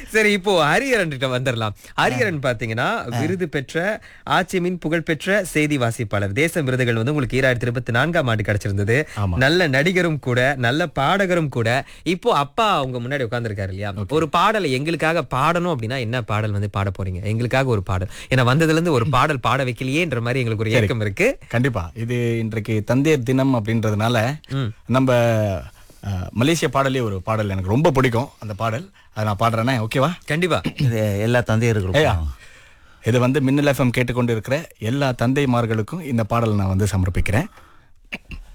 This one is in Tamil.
சரி இப்போ ஹரிஹரன் கிட்ட வந்துடலாம் ஹரிஹரன் பாத்தீங்கன்னா விருது பெற்ற ஆட்சிமின் புகழ்பெற்ற செய்தி வாசிப்பாளர் தேச விருதுகள் வந்து உங்களுக்கு ஈராயிரத்தி இருபத்தி நான்காம் ஆண்டு கிடைச்சிருந்தது நல்ல நடிகரும் கூட நல்ல பாடகரும் கூட இப்போ அப்பா உங்க முன்னாடி உட்கார்ந்திருக்காரு இல்லையா ஒரு பாடலை எங்களுக்காக பாடணும் அப்படின்னா என்ன பாடல் வந்து பாட போறீங்க எங்களுக்காக ஒரு பாடல் ஏன்னா வந்ததுல இருந்து ஒரு பாடல் பாட வைக்கலையேன்ற மாதிரி எங்களுக்கு ஒரு ஏக்கம் இருக்கு கண்டிப்பா இது இன்றைக்கு தந்தையர் தினம் அப்படின்றதுனால நம்ம அஹ், மலேசிய பாடலே ஒரு பாடல் எனக்கு ரொம்ப பிடிக்கும் அந்த பாடல் அதை நான் பாடுறேனே ஓகேவா கண்டிப்பா இது எல்லா ஏயா தந்தையர்களுக்கும் இது வந்து மின்னல் எஃப்எம் கேட்டுக்கொண்டு இருக்கிற எல்லா தந்தைமார்களுக்கும் இந்த பாடல் நான் வந்து சமர்ப்பிக்கிறேன்